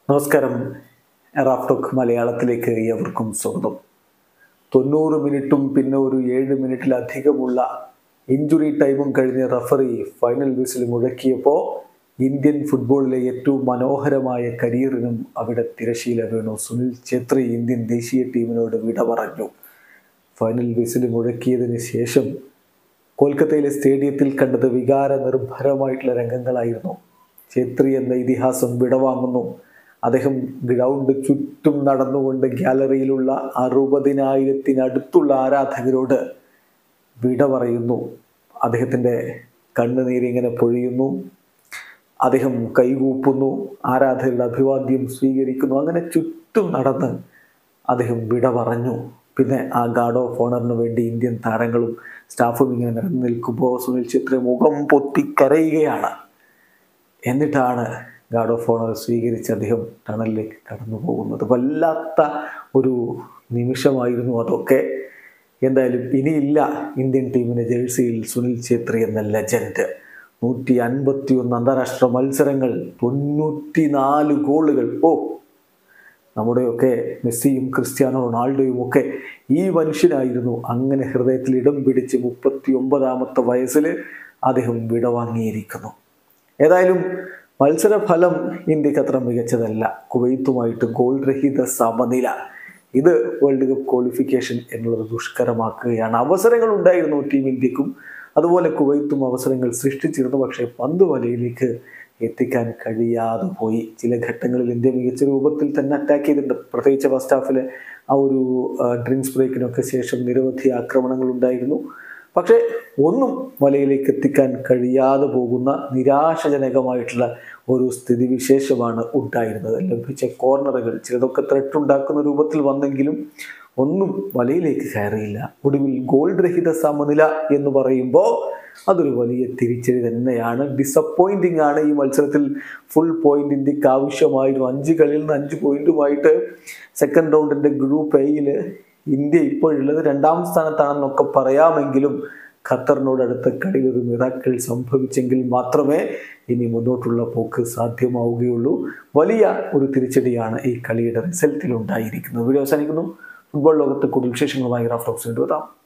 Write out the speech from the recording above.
നമസ്കാരം റാഫ്ടോക്ക് മലയാളത്തിലേക്ക് ഏവർക്കും സ്വാഗതം തൊണ്ണൂറ് മിനിറ്റും പിന്നെ ഒരു ഏഴ് മിനിറ്റിലധികമുള്ള ഇഞ്ചുറി ടൈമും കഴിഞ്ഞ് റഫറി ഫൈനൽ വിസിൽ മുഴക്കിയപ്പോൾ ഇന്ത്യൻ ഫുട്ബോളിലെ ഏറ്റവും മനോഹരമായ കരിയറിനും അവിടെ തിരശീല വീണു സുനിൽ ഛേത്രി ഇന്ത്യൻ ദേശീയ ടീമിനോട് വിട പറഞ്ഞു ഫൈനൽ വിസിൽ മുഴക്കിയതിന് ശേഷം കൊൽക്കത്തയിലെ സ്റ്റേഡിയത്തിൽ കണ്ടത് വികാര നിർഭരമായിട്ടുള്ള രംഗങ്ങളായിരുന്നു ഛേത്രി എന്ന ഇതിഹാസം വിടവാങ്ങുന്നു അദ്ദേഹം ഗ്രൗണ്ട് ചുറ്റും നടന്നുകൊണ്ട് ഗാലറിയിലുള്ള അറുപതിനായിരത്തിനടുത്തുള്ള ആരാധകരോട് വിട പറയുന്നു അദ്ദേഹത്തിൻ്റെ കണ്ണുനീരിങ്ങനെ പൊഴിയുന്നു അദ്ദേഹം കൈകൂപ്പുന്നു ആരാധകരുടെ അഭിവാദ്യം സ്വീകരിക്കുന്നു അങ്ങനെ ചുറ്റും നടന്ന് അദ്ദേഹം വിട പറഞ്ഞു പിന്നെ ആ ഗാർഡ് ഓഫ് ഓണറിന് വേണ്ടി ഇന്ത്യൻ താരങ്ങളും സ്റ്റാഫും ഇങ്ങനെ നിരന്ന് നിൽക്കുമ്പോൾ സുനിൽ ഛേത്രി മുഖം പൊത്തിക്കരയുകയാണ് എന്നിട്ടാണ് ഗാർഡ് ഓഫ് ഓണർ സ്വീകരിച്ച് അദ്ദേഹം ടണലിലേക്ക് കടന്നു പോകുന്നത് വല്ലാത്ത ഒരു നിമിഷമായിരുന്നു അതൊക്കെ എന്തായാലും ഇനിയില്ല ഇന്ത്യൻ ടീമിൻ്റെ ജേഴ്സിയിൽ സുനിൽ ഛേത്രി എന്ന ലെജൻഡ് നൂറ്റി അൻപത്തി ഒന്ന് അന്താരാഷ്ട്ര മത്സരങ്ങൾ തൊണ്ണൂറ്റി നാല് ഗോളുകൾ ഓ നമ്മുടെയൊക്കെ മെസ്സിയും ക്രിസ്ത്യാനോ റൊണാൾഡോയും ഒക്കെ ഈ മനുഷ്യനായിരുന്നു അങ്ങനെ ഹൃദയത്തിൽ ഇടം പിടിച്ച് മുപ്പത്തി ഒമ്പതാമത്തെ വയസ്സിൽ അദ്ദേഹം വിടവാങ്ങിയിരിക്കുന്നു ഏതായാലും മത്സരഫലം ഇന്ത്യക്ക് അത്ര മികച്ചതല്ല കുവൈത്തുമായിട്ട് ഗോൾ രഹിത സമനില ഇത് വേൾഡ് കപ്പ് ക്വാളിഫിക്കേഷൻ എന്നുള്ളത് ദുഷ്കരമാക്കുകയാണ് അവസരങ്ങൾ ഉണ്ടായിരുന്നു ടീം ഇന്ത്യക്കും അതുപോലെ കുവൈത്തും അവസരങ്ങൾ സൃഷ്ടിച്ചിരുന്നു പക്ഷേ പന്ത് വലയിലേക്ക് എത്തിക്കാൻ കഴിയാതെ പോയി ചില ഘട്ടങ്ങളിൽ ഇന്ത്യ മികച്ച രൂപത്തിൽ തന്നെ അറ്റാക്ക് ചെയ്തിട്ടുണ്ട് പ്രത്യേകിച്ച് ഫസ്റ്റ് ഹാഫിലെ ആ ഒരു ഡ്രിങ്ക്സ് ബ്രേക്കിനൊക്കെ ശേഷം നിരവധി ആക്രമണങ്ങൾ ഉണ്ടായിരുന്നു പക്ഷേ ഒന്നും വലയിലേക്ക് എത്തിക്കാൻ കഴിയാതെ പോകുന്ന നിരാശജനകമായിട്ടുള്ള ഒരു സ്ഥിതിവിശേഷമാണ് ഉണ്ടായിരുന്നത് ലഭിച്ച കോർണറുകൾ ചിലതൊക്കെ ത്രെട്ടുണ്ടാക്കുന്ന രൂപത്തിൽ വന്നെങ്കിലും ഒന്നും വലയിലേക്ക് കയറിയില്ല ഒടുവിൽ ഗോൾ രഹിത സമനില എന്ന് പറയുമ്പോൾ അതൊരു വലിയ തിരിച്ചടി തന്നെയാണ് ഡിസപ്പോയിൻറ്റിംഗ് ആണ് ഈ മത്സരത്തിൽ ഫുൾ പോയിന്റ് ഇന്ത്യക്ക് ആവശ്യമായിരുന്നു അഞ്ച് കളിയിൽ നിന്ന് അഞ്ച് പോയിന്റുമായിട്ട് സെക്കൻഡ് റൗണ്ടിൻ്റെ ഗ്രൂപ്പ് എയിൽ ഇന്ത്യ ഇപ്പോഴുള്ളത് രണ്ടാം സ്ഥാനത്താണെന്നൊക്കെ പറയാമെങ്കിലും ഖത്തറിനോട് അടുത്ത കളിയിൽ ഒരു മിറാക്കൾ സംഭവിച്ചെങ്കിൽ മാത്രമേ ഇനി മുന്നോട്ടുള്ള പോക്ക് സാധ്യമാവുകയുള്ളൂ വലിയ ഒരു തിരിച്ചടിയാണ് ഈ കളിയുടെ റിസൾട്ടിൽ ഉണ്ടായിരിക്കുന്നത് വീഡിയോ അവസാനിക്കുന്നു ഫുട്ബോൾ ലോകത്ത് കൂടുതൽ വിശേഷങ്ങളുമായി റാഫ്റ്റോക്സിൻ്റെ വരാം